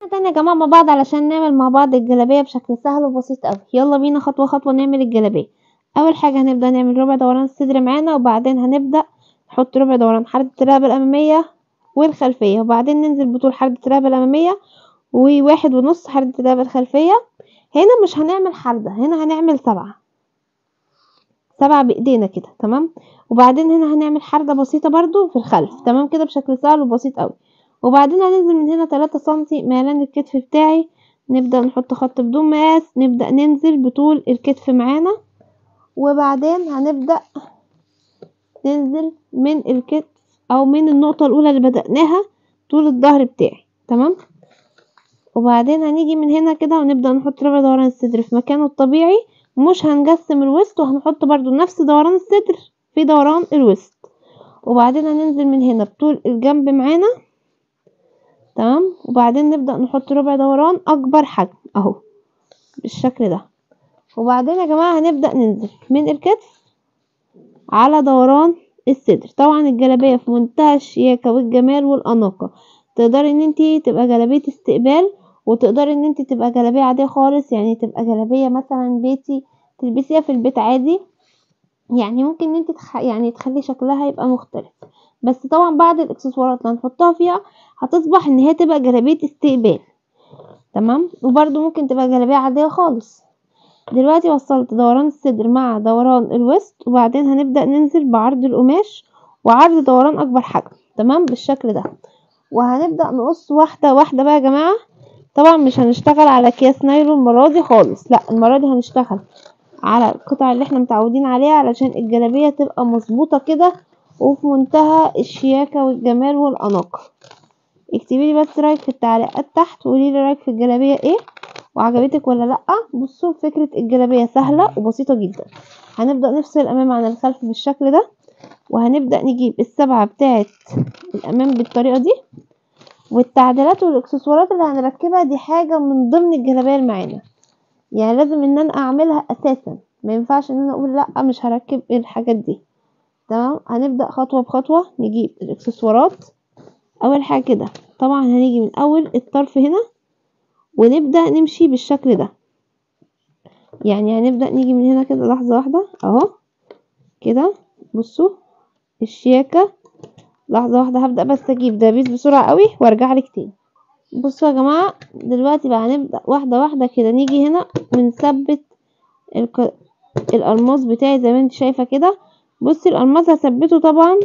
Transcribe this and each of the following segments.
تاني يا جماعة مع بعض علشان نعمل مع بعض الجلابية بشكل سهل وبسيط اوي يلا بينا خطوة خطوة نعمل الجلابية اول حاجة هنبدأ نعمل ربع دوران الصدر معانا وبعدين هنبدأ نحط ربع دوران حردة الرقبة الامامية والخلفية وبعدين ننزل بطول حردة الرقبة الامامية وواحد ونص حردة الرقبة الخلفية هنا مش هنعمل حردة هنا هنعمل سبعة سبعة بايدينا كده تمام وبعدين هنا هنعمل حردة بسيطة برضو في الخلف تمام كده بشكل سهل وبسيط اوي وبعدين هننزل من هنا تلاتة سنتي ميلان الكتف بتاعي نبدأ نحط خط بدون مقاس نبدأ ننزل بطول الكتف معانا وبعدين هنبدأ ننزل من الكتف او من النقطة الاولى اللي بدأناها طول الظهر بتاعي تمام وبعدين هنيجي من هنا كده ونبدأ نحط ربع دوران الصدر في مكانه الطبيعي مش هنجسم الوسط وهنحط برضو نفس دوران الصدر في دوران الوسط وبعدين هننزل من هنا بطول الجنب معانا تمام وبعدين نبدأ نحط ربع دوران اكبر حجم اهو بالشكل ده وبعدين يا جماعة هنبدأ ننزل من الكتف على دوران الصدر طبعا الجلابية في منتهى الشياكة والجمال والأناقة تقدري ان انتي تبقى جلابية استقبال وتقدري ان انتي تبقى جلابية عادية خالص يعني تبقى جلابية مثلا بيتي تلبسيها في البيت عادي يعني ممكن ان انتي تخ... يعني تخلي شكلها يبقى مختلف بس طبعا بعد الاكسسوارات اللي هنحطها فيها هتصبح ان هي تبقى جلابية استقبال تمام وبرده ممكن تبقى جلابية عادية خالص دلوقتي وصلت دوران الصدر مع دوران الوسط وبعدين هنبدأ ننزل بعرض القماش وعرض دوران اكبر حجم تمام بالشكل ده وهنبدأ نقص واحدة واحدة بقى يا جماعة طبعا مش هنشتغل على اكياس نايلون المرة دي خالص لا المرة دي هنشتغل على القطع اللي احنا متعودين عليها علشان الجلابية تبقى مظبوطة كده وفي منتهى الشياكة والجمال والأناقة اكتبي لي بس رايك في التعليقات تحت وقولي لي رايك في الجلابية ايه وعجبتك ولا لا بصوا فكرة الجلابية سهلة وبسيطة جدا هنبدأ نفصل الأمام عن الخلف بالشكل ده وهنبدأ نجيب السبعة بتاعة الأمام بالطريقة دي والتعديلات والاكسسوارات اللي هنركبها دي حاجة من ضمن الجلابية اللي معانا يعني لازم ان انا اعملها اساسا ما ينفعش ان انا اقول لا مش هركب الحاجات دي تمام هنبدأ خطوة بخطوة نجيب الاكسسوارات اول حاجة كده طبعا هنيجي من اول الطرف هنا ونبدأ نمشي بالشكل ده يعني هنبدأ نيجي من هنا كده لحظة واحدة اهو كده بصوا الشياكة لحظة واحدة هبدأ بس اجيب دبابيس بسرعة قوي وارجع لك تاني بصوا يا جماعة دلوقتي بقى هنبدأ واحدة واحدة كده نيجي هنا ونثبت الك... الألماس بتاعي زي ما انت شايفة كده بصي الألماس هثبته طبعا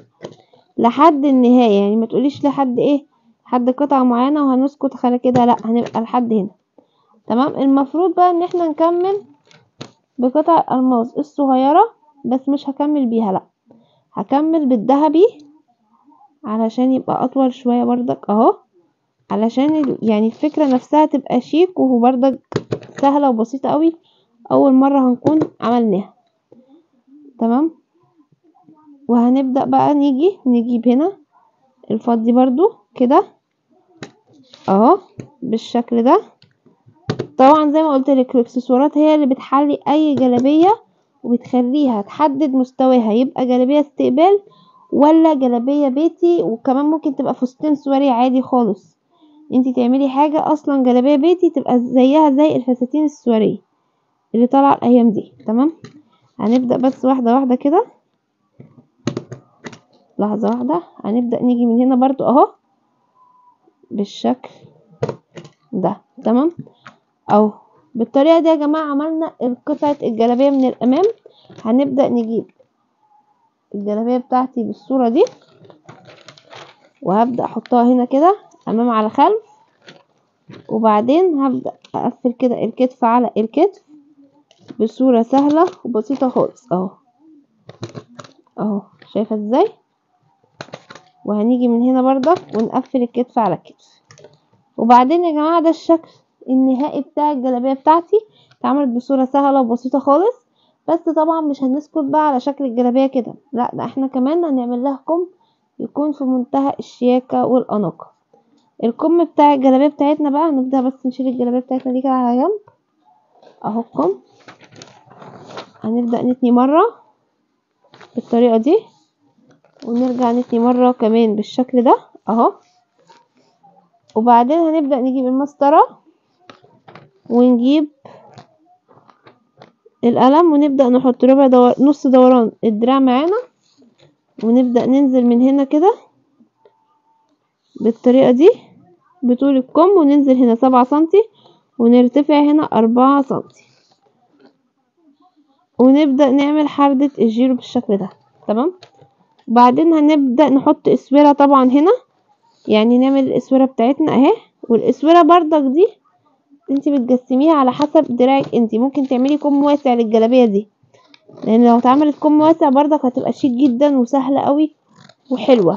لحد النهاية يعني ما تقوليش لحد ايه لحد قطعة معينة وهنسكت خلي كده لا هنبقى لحد هنا تمام المفروض بقى ان احنا نكمل بقطع الألماس الصغيرة بس مش هكمل بيها لا هكمل بالذهبي علشان يبقى اطول شوية بردك اهو علشان يعني الفكرة نفسها تبقى شيك وهو بردك سهلة وبسيطة قوي اول مرة هنكون عملناها تمام وهنبدأ بقى نيجي نجيب هنا الفضي برضو كده اهو بالشكل ده طبعا زي ما قلت لك الاكسسوارات هي اللي بتحلي اي جلابية وبتخليها تحدد مستواها يبقى جلابية استقبال ولا جلابية بيتي وكمان ممكن تبقى فستان سواري عادي خالص انتي تعملي حاجة اصلا جلابية بيتي تبقى زيها زي الفساتين السوارية اللي طالعة الايام دي تمام هنبدأ بس واحدة واحدة كده لحظة واحدة هنبدأ نيجي من هنا برضو اهو بالشكل ده تمام اهو بالطريقة دي يا جماعة عملنا قطعة الجلابية من الامام هنبدأ نجيب الجلابية بتاعتي بالصورة دي وهبدأ احطها هنا كده امام على خلف وبعدين هبدأ اقفل كده الكتف على الكتف بصورة سهلة وبسيطة خالص اهو اهو شايفة ازاي وهنيجي من هنا برضك ونقفل الكتف على الكتف وبعدين يا جماعة ده الشكل النهائي بتاع الجلابية بتاعتي اتعملت بصورة سهلة وبسيطة خالص بس طبعا مش هنسكت بقى على شكل الجلابية كده لا ده احنا كمان هنعمل لها كم يكون في منتهى الشياكة والأناقة الكم بتاع الجلابية بتاعتنا بقى هنبدأ بس نشيل الجلابية بتاعتنا دي كده على جنب اهو الكم هنبدأ نتني مرة بالطريقة دي ونرجع نتني مرة كمان بالشكل ده اهو وبعدين هنبدأ نجيب المسطرة ونجيب القلم ونبدأ نحط ربع دور... نص دوران الدراع معانا ونبدأ ننزل من هنا كده بالطريقة دي بطول الكم وننزل هنا سبعة سنتي ونرتفع هنا أربعة سنتي ونبدأ نعمل حردة الجيرو بالشكل ده تمام بعدين هنبدأ نحط اسورة طبعا هنا يعني نعمل الاسورة بتاعتنا اهي والاسورة بردك دي انت بتقسميها على حسب دراعك انت ممكن تعملي كم واسع للجلابية دي لان لو اتعملت كم واسع بردك هتبقى شيك جدا وسهلة قوي وحلوة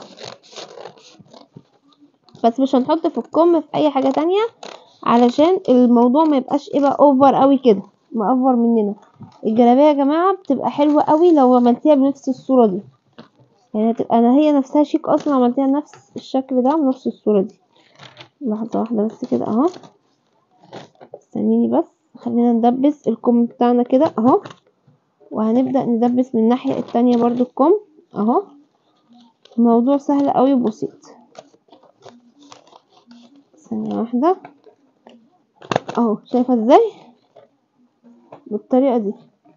بس مش هنحط في الكم في اي حاجة تانية علشان الموضوع ما يبقاش ايه بقى اوفر قوي كده مأفور مننا الجلابية يا جماعة بتبقى حلوة قوي لو عملتيها بنفس الصورة دي يعني هتبقى انا هي نفسها شيك اصلا عملتيها نفس الشكل ده ونفس الصورة دي لحظة واحدة بس كده اهو استنيني بس خلينا ندبس الكم بتاعنا كده اهو وهنبدأ ندبس من الناحية التانية برضو الكم اهو الموضوع سهل قوي وبسيط ثانية واحدة اهو شايفة ازاي بالطريقة دي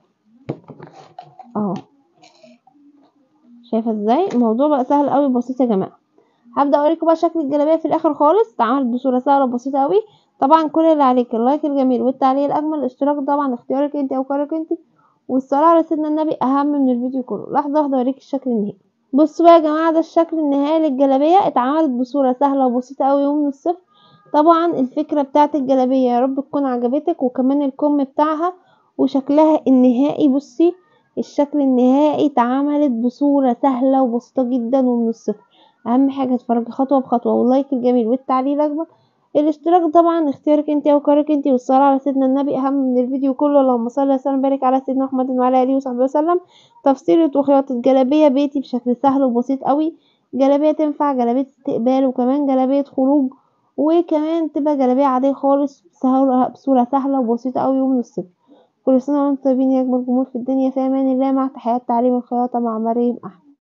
اهو شايفة ازاي الموضوع بقى سهل قوي وبسيط يا جماعة هبدأ اوريكم بقى شكل الجلابية في الاخر خالص اتعملت بصورة سهلة وبسيطة قوي طبعا كل اللي عليك اللايك الجميل والتعليق الاجمل الاشتراك طبعا اختيارك انت او قرارك انت والصلاة على سيدنا النبي اهم من الفيديو كله لحظة واحدة اوريك الشكل النهائي بصوا بقى يا جماعة ده الشكل النهائي للجلابية اتعملت بصورة سهلة وبسيطة قوي ومن الصفر طبعا الفكرة بتاعت الجلابية يا رب تكون عجبتك وكمان الكم بتاعها وشكلها النهائي بصي الشكل النهائي اتعملت بصورة سهلة وبسيطة جدا ومن الصفر اهم حاجة تتفرجي خطوة بخطوة واللايك الجميل والتعليق الاجمل الاشتراك طبعا اختيارك انت وقرارك انت والصلاة على سيدنا النبي اهم من الفيديو كله اللهم صل وسلم وبارك على سيدنا محمد وعلى اله وصحبه وسلم تفصيلة وخياطة جلابية بيتي بشكل سهل وبسيط قوي جلابية تنفع جلابية استقبال وكمان جلابية خروج وكمان تبقى جلابية عادية خالص سهلة بصورة سهلة وبسيطة قوي ومن الصفر كل سنة وانتم طيبين يا أجمل جمهور في الدنيا في أمان الله مع تحيات تعليم الخياطة مع مريم أحمد